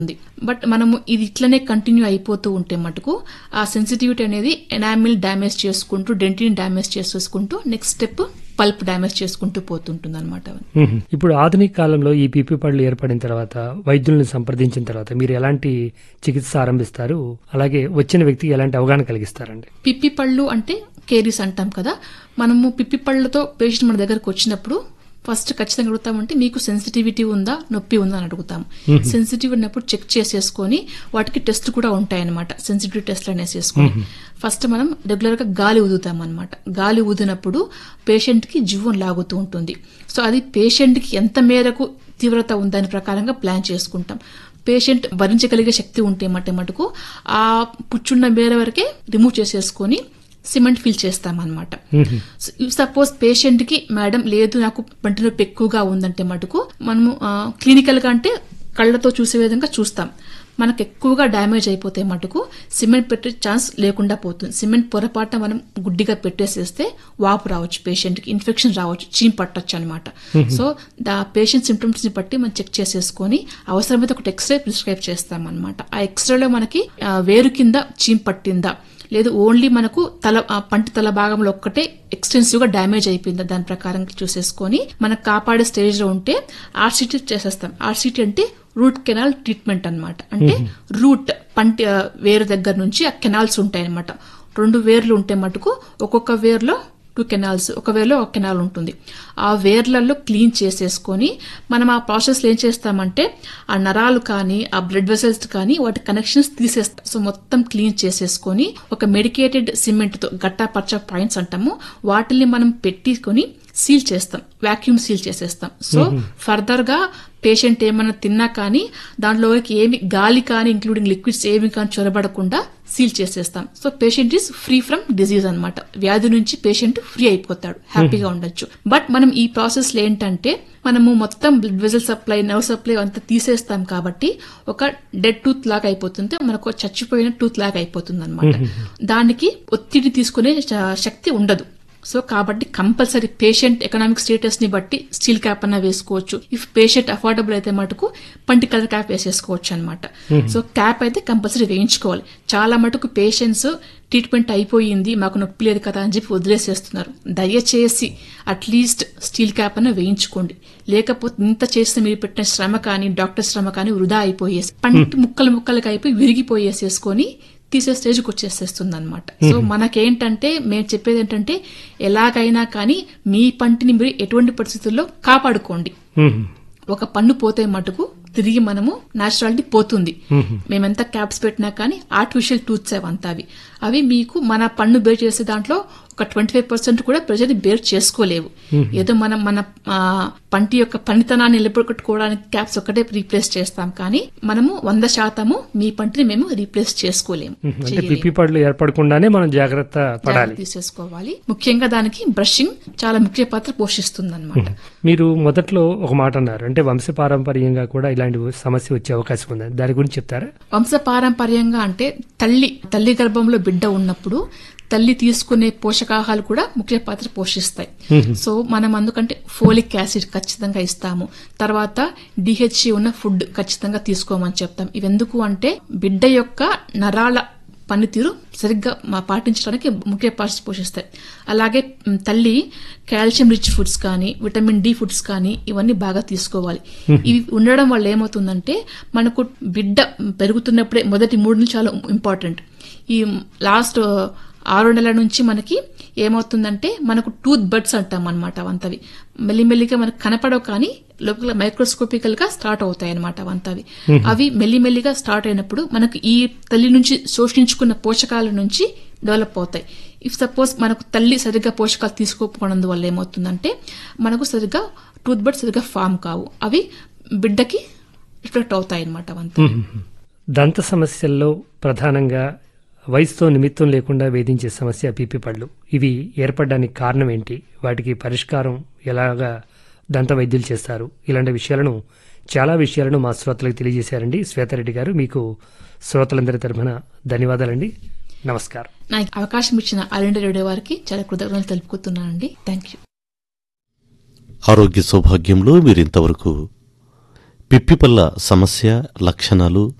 ఉంది బట్ మనము ఇది ఇట్లనే కంటిన్యూ అయిపోతూ ఉంటే మటుకు ఆ సెన్సిటివిటీ అనేది ఎనామిల్ డ్యామేజ్ చేసుకుంటూ డెంటిన్ డ్యామేజ్ చేసుకుంటూ నెక్స్ట్ స్టెప్ పల్ప్ డ్యామేజ్ చేసుకుంటూ పోతుంటుంది అనమాట మ్మ్. ఇప్పుడు ఆధునిక కాలంలో ఈ పీపీ పళ్ళు ఏర్పడిన తర్వాత వైద్యులను సంప్రదించిన తర్వాత మీరు ఎలాంటి చికిత్స ఆరంభిస్తారు అలాగే వచ్చిన వ్యక్తికి ఎలాంటి అవగాహన కలిగిస్తారండి పిప్పి పళ్ళు అంటే కేరీస్ అంటాం కదా మనము పిప్పి పళ్ళతో పేషెంట్ మన దగ్గరకు వచ్చినప్పుడు ఫస్ట్ ఖచ్చితంగా అడుగుతామంటే మీకు సెన్సిటివిటీ ఉందా నొప్పి ఉందా అని అడుగుతాము సెన్సిటివ్ ఉన్నప్పుడు చెక్ చేసేసుకొని వాటికి టెస్ట్ కూడా ఉంటాయన్నమాట సెన్సిటివ్ టెస్ట్ అనేసి వేసుకొని ఫస్ట్ మనం రెగ్యులర్ గా గాలి ఊదుతాం అనమాట గాలి ఊదినప్పుడు పేషెంట్ కి జీవం లాగుతూ ఉంటుంది సో అది పేషెంట్ కి ఎంత మేరకు తీవ్రత ఉందని ప్రకారంగా ప్లాన్ చేసుకుంటాం పేషెంట్ భరించగలిగే శక్తి ఉంటే మట్టి మటుకు ఆ పుచ్చున్న మేర వరకే రిమూవ్ చేసేసుకొని సిమెంట్ ఫిల్ చేస్తామన్నమాట సపోజ్ పేషెంట్ కి మేడం లేదు నాకు పంటి నొప్పి ఎక్కువగా ఉందంటే మటుకు మనము క్లినికల్ గా అంటే కళ్ళతో చూసే విధంగా చూస్తాం మనకు ఎక్కువగా డ్యామేజ్ అయిపోతే మటుకు సిమెంట్ పెట్టే ఛాన్స్ లేకుండా పోతుంది సిమెంట్ పొరపాటున మనం గుడ్డిగా పెట్టేసేస్తే వాపు రావచ్చు పేషెంట్ కి ఇన్ఫెక్షన్ రావచ్చు చీమ్ పట్టొచ్చు అనమాట సో ఆ పేషెంట్ సిమ్టమ్స్ ని బట్టి మనం చెక్ చేసేసుకొని అవసరమైతే ఒకటి ఎక్స్రే ప్రిస్క్రైబ్ చేస్తాం అనమాట ఆ ఎక్స్రేలో మనకి ఆ, వేరు కింద చీమ్ పట్టిందా లేదు ఓన్లీ మనకు తల ఆ పంటి తల భాగంలో ఒక్కటే ఎక్స్టెన్సివ్ గా డ్యామేజ్ అయిపోయిందా దాని ప్రకారం చూసేసుకొని మనకు కాపాడే స్టేజ్ లో ఉంటే ఆర్సిటీ చేసేస్తాం ఆర్సిటీ అంటే రూట్ కెనాల్ ట్రీట్మెంట్ అన్నమాట అంటే రూట్ పంటి ఆ, వేరు దగ్గర నుంచి ఆ కెనాల్స్ ఉంటాయి అనమాట రెండు వేర్లు ఉంటే మటుకు ఒక్కొక్క వేర్లో టూ కెనాల్స్ ఒక వేర్లో ఒక కెనాల్ ఉంటుంది ఆ వేర్లలో క్లీన్ చేసేసుకొని మనం ఆ ప్రాసెస్లో ఏం చేస్తామంటే ఆ నరాలు కానీ ఆ బ్లడ్ వెసల్స్ కానీ వాటి కనెక్షన్స్ తీసేస్తాం సో మొత్తం క్లీన్ చేసేసుకొని ఒక మెడికేటెడ్ సిమెంట్ తో గట్టా పచ్చ పాయింట్స్ అంటాము వాటిని మనం పెట్టికొని సీల్ చేస్తాం వాక్యూమ్ సీల్ చేసేస్తాం సో ఫర్దర్ గా పేషెంట్ ఏమైనా తిన్నా కానీ దాంట్లోకి ఏమి గాలి కానీ ఇంక్లూడింగ్ లిక్విడ్స్ ఏమి కానీ చొరబడకుండా సీల్ చేసేస్తాం so patient is free from disease అన్నమాట వ్యాధి నుంచి పేషెంట్ ఫ్రీ అయిపోతాడు హ్యాపీగా ఉండొచ్చు బట్ మనం ఈ ప్రాసెస్ లో ఏంటంటే మనము మొత్తం blood vessel supply nerve supply అంతా తీసేస్తాం కాబట్టి ఒక డెడ్ టూత్ లాగా అయిపోతుంది మనకు ఒక చచ్చిపోయిన టూత్ లాగా అయిపోతుంది అనమాట దానికి ఒత్తిడి తీసుకునే శ- శక్తి ఉండదు సో కాబట్టి కంపల్సరీ పేషెంట్ ఎకనామిక్ స్టేటస్ ని బట్టి స్టీల్ క్యాప్ అన్న వేసుకోవచ్చు ఇఫ్ పేషెంట్ అఫోర్డబుల్ అయితే మటుకు పంటి కలర్ క్యాప్ వేసేసుకోవచ్చు అనమాట సో క్యాప్ అయితే కంపల్సరీ వేయించుకోవాలి చాలా మటుకు పేషెంట్స్ ట్రీట్మెంట్ అయిపోయింది మాకు నొప్పి లేదు కదా అని చెప్పి వదిలేసేస్తున్నారు దయచేసి అట్లీస్ట్ స్టీల్ క్యాప్ అన్న వేయించుకోండి లేకపోతే ఇంత చేస్తే మీరు పెట్టిన శ్రమ కానీ డాక్టర్ శ్రమ కానీ వృధా అయిపోయేసి పంటి ముక్కలు ముక్కలకి అయిపోయి విరిగిపోయేసేసుకొని తీసే స్టేజ్కి వచ్చేసేస్తుంది అనమాట సో మనకేంటంటే మేము చెప్పేది ఏంటంటే ఎలాగైనా కానీ మీ పంటిని మీరు ఎటువంటి పరిస్థితుల్లో కాపాడుకోండి మ్మ్. ఒక పన్ను పోతే మటుకు తిరిగి మనము నాచురాలిటీ పోతుంది మేమెంత క్యాప్స్ పెట్టినా కానీ ఆర్టిఫిషియల్ టూత్స్ అవంతా అవి అవి మీకు మన పన్ను బేర్ చేసే దాంట్లో ఒక ట్వంటీ ఫైవ్ పర్సెంట్ కూడా ప్రజలు బేర్ చేసుకోలేవు ఏదో మనం మన ఆ, పంటి యొక్క పనితనాన్ని నిలబెట్టుకోవడానికి క్యాప్స్ ఒకటే రీప్లేస్ చేస్తాం కానీ మనము వంద శాతము మీ పంటిని మేము రీప్లేస్ చేసుకోలేము అంటే చేయలేము. పిప్పి పళ్ళు ఏర్పడకుండానే మనం జాగ్రత్త పడాలి జాగ్రత్త తీసేసుకోవాలి ముఖ్యంగా దానికి బ్రషింగ్ చాలా ముఖ్య పాత్ర పోషిస్తుంది అనమాట మీరు మొదట్లో ఒక మాట అన్నారు అంటే వంశపారంపర్యంగా కూడా ఇలాంటి సమస్య వచ్చే అవకాశం ఉంది దాని గురించి చెప్తారా వంశ పారంపర్యంగా అంటే తల్లి తల్లి గర్భంలో బిడ్డ ఉన్నప్పుడు తల్లి తీసుకునే పోషకాహాలు కూడా ముఖ్య పాత్ర పోషిస్తాయి సో మనం అందుకంటే ఫోలిక్ యాసిడ్ ఖచ్చితంగా ఇస్తాము తర్వాత డిహెచ్సి ఉన్న ఫుడ్ ఖచ్చితంగా తీసుకోమని చెప్తాం ఇవెందుకు అంటే బిడ్డ యొక్క నరాల పనితీరు సరిగ్గా మా పాటించడానికి ముఖ్య పాత్ర పోషిస్తాయి అలాగే మ్, తల్లి కాల్షియం రిచ్ ఫుడ్స్ కానీ విటమిన్ డి ఫుడ్స్ కానీ ఇవన్నీ బాగా తీసుకోవాలి ఇవి ఉండడం వల్ల ఏమవుతుందంటే మనకు బిడ్డ పెరుగుతున్నప్పుడే మొదటి మూడు నెలలు చాలా ఇంపార్టెంట్ ఈ లాస్ట్ ఆరు నెలల నుంచి మనకి ఏమవుతుందంటే మనకు టూత్ బడ్స్ అంటాం అనమాట అవంతవి మెల్లిమెల్లిగా మనకు కనపడవు కానీ లోపల మైక్రోస్కోపికల్ గా స్టార్ట్ అవుతాయి అనమాట అవంతవి అవి మెల్లిమెల్లిగా స్టార్ట్ అయినప్పుడు మనకు ఈ తల్లి నుంచి శోషించుకున్న పోషకాల నుంచి డెవలప్ అవుతాయి ఇఫ్ సపోజ్ మనకు తల్లి సరిగ్గా పోషకాలు తీసుకోకపోవడం వల్ల ఏమవుతుందంటే మనకు సరిగ్గా టూత్ బడ్ సరిగ్గా ఫామ్ కావు అవి బిడ్డకి రిఫ్లెక్ట్ అవుతాయి అనమాట అవంతా దంత సమస్యల్లో ప్రధానంగా వయసుతో నిమిత్తం లేకుండా వేధించే సమస్య పీపీ పళ్ళు ఇవి ఏర్పడడానికి కారణం ఏంటి వాటికి పరిష్కారం ఎలాగా దంత వైద్యులు చేస్తారు ఇలాంటి విషయాలను చాలా విషయాలను మా శ్రోతలకు తెలియజేశారండి శ్వేతారెడ్డి గారు మీకు శ్రోతలందరి తరఫున ధన్యవాదాలండి నమస్కారం నాకు అవకాశం ఇచ్చిన అరెండ్ రేడియో వారికి చాలా కృతజ్ఞతలు తెలుపుతున్నానండి థ్యాంక్ యూ ఆరోగ్య సౌభాగ్యంలో మీరింతవరకు పిప్పిపళ్ళ సమస్య లక్షణాలు